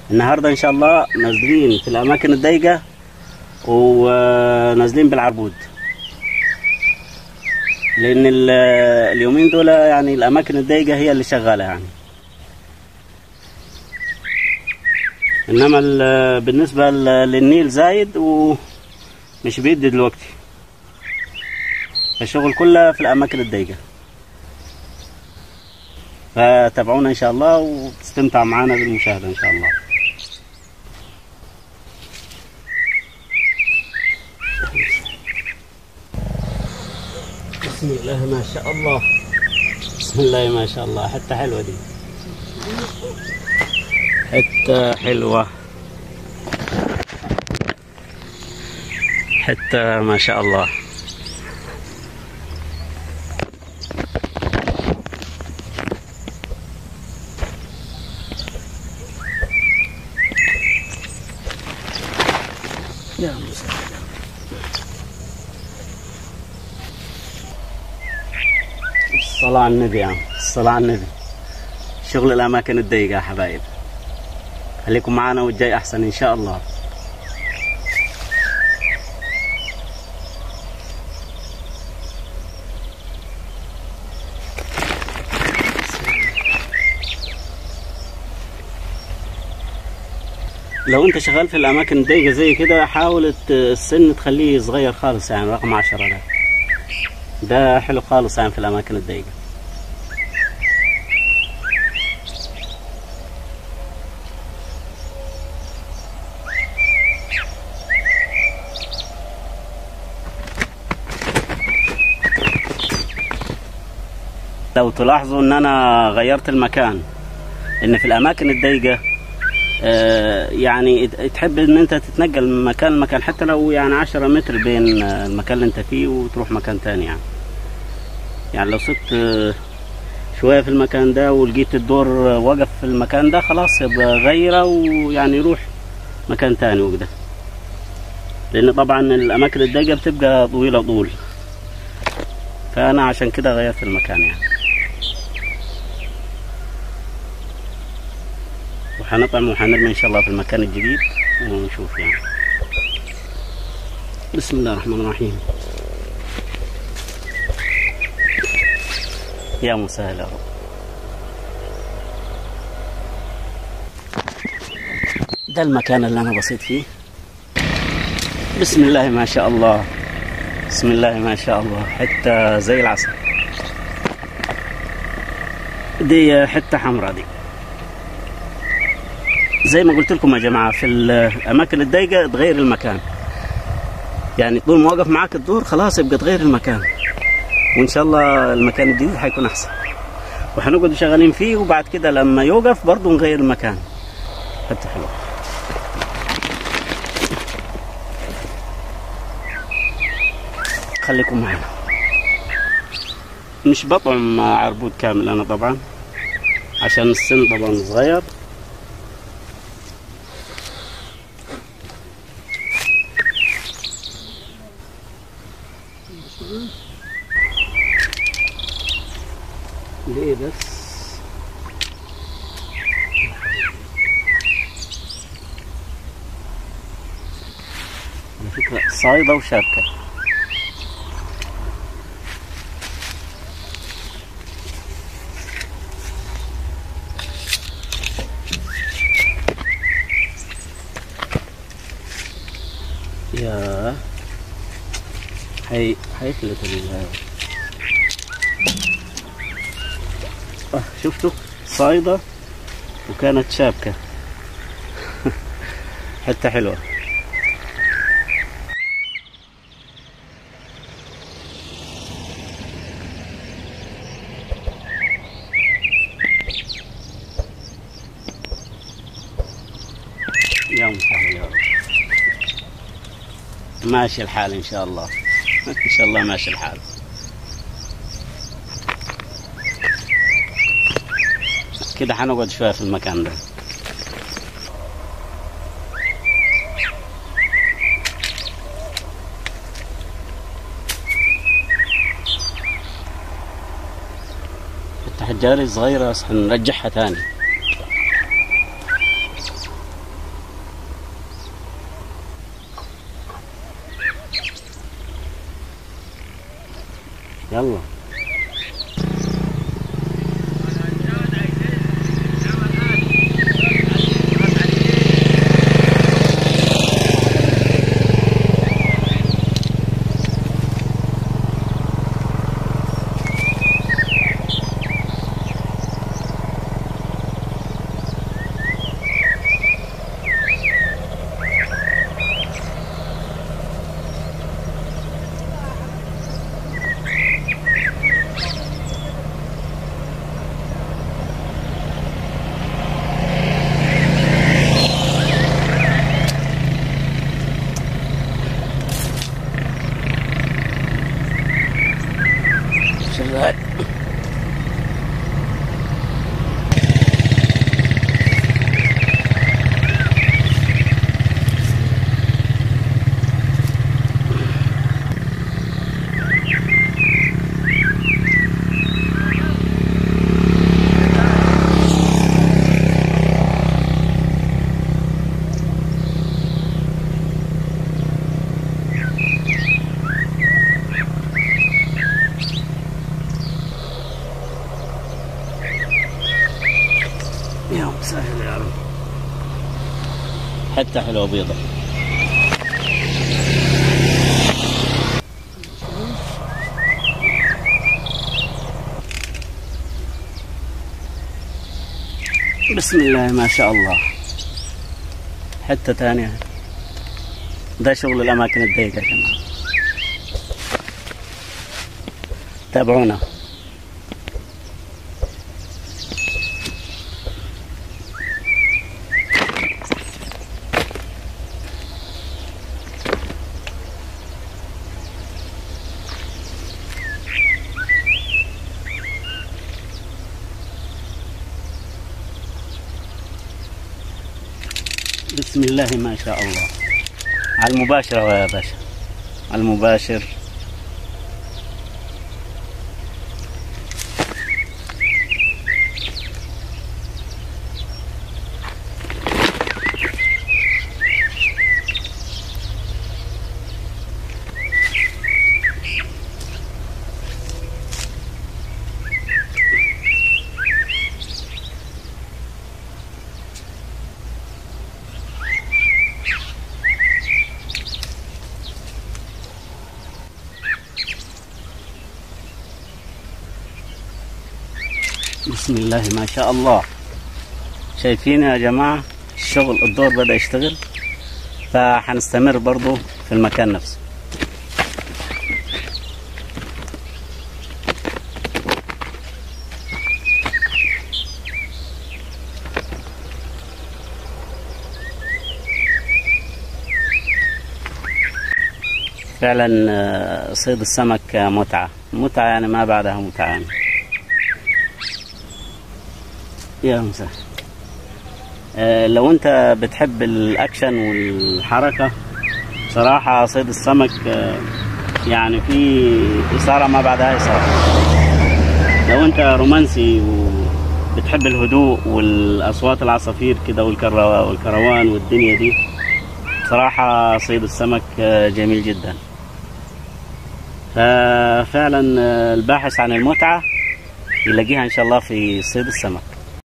النهارده ان شاء الله نازلين في الاماكن الضيقه ونازلين بالعربود لان ال- اليومين دول يعني الاماكن الضيقه هي اللي شغاله يعني انما ال- بالنسبه ل- للنيل زايد ومش بيدي دلوقتي الشغل كله في الاماكن الضيقه فتابعونا ان شاء الله وتستمتع معنا بالمشاهده ان شاء الله بسم الله ما شاء الله بسم الله ما شاء الله حتى حلوه دي حتى حلوه حتى ما شاء الله يا مسهل الصلاة على النبي يا عم الصلاة على النبي شغل الأماكن الضيقة يا حبايب خليكم معنا والجاي أحسن إن شاء الله لو انت شغال في الاماكن الضيقه زي كده حاول ت- السن تخليه صغير خالص يعني رقم عشرة ده ده حلو خالص يعني في الاماكن الضيقه لو تلاحظوا ان انا غيرت المكان ان في الاماكن الضيقه آه، يعني ت- تحب ان انت تتنقل من مكان لمكان حتى لو يعني عشرة متر بين آه، المكان اللي انت فيه وتروح مكان تاني يعني يعني لو صرت آه، شوية في المكان ده ولقيت الدور آه، وقف في المكان ده خلاص يبقى غيره ويعني يروح مكان تاني وكده لان طبعا الاماكن الضيقة بتبقى طويلة طول فانا عشان كده غيرت المكان يعني وحنطعم وحنرمي ان شاء الله في المكان الجديد ونشوف يعني بسم الله الرحمن الرحيم يا مسهل يا رب ده المكان اللي انا بصيت فيه بسم الله ما شاء الله بسم الله ما شاء الله حتى زي العسل دي حتة حمراء دي زي ما قلت لكم يا جماعه في الاماكن الضيقه تغير المكان يعني طول ما وقف معاك الدور خلاص يبقى تغير المكان وان شاء الله المكان الجديد حيكون احسن وحنقعد شغالين فيه وبعد كده لما يوقف برضه نغير المكان حتى حلو خليكم معنا مش بطعم عربود كامل انا طبعا عشان السن طبعا صغير ليه بس على فكرة صايدة وشابكة يا هي هيفلت ال آه شفتوا صايدة وكانت شابكة حتى حلوة يا مسهل يا رب ماشي الحال ان شاء الله ان شاء الله ماشي الحال كده حنقعد شويه في المكان ده الحجاري صغيرة بس حنرجعها تاني يلا شغال يا مسهل يا رب حتة حلوة بيضة بسم الله ما شاء الله حتة ثانية ده شغل الأماكن الضيقة يا جماعة تابعونا بسم الله ما شاء الله على المباشرة يا باشا على المباشر بسم الله ما شاء الله شايفين يا جماعة الشغل الدور بدأ يشتغل فحنستمر برضو في المكان نفسه فعلا آه، صيد السمك متعة متعة يعني ما بعدها متعة يعني. يا مساء آه، لو انت بتحب الاكشن والحركة بصراحة صيد السمك آه، يعني في إثارة ما بعدها إثارة لو انت رومانسي وبتحب الهدوء والأصوات العصافير كده والكرو- والكروان والدنيا دي بصراحة صيد السمك آه، جميل جدا ففعلا آه، الباحث عن المتعة يلاقيها إن شاء الله في صيد السمك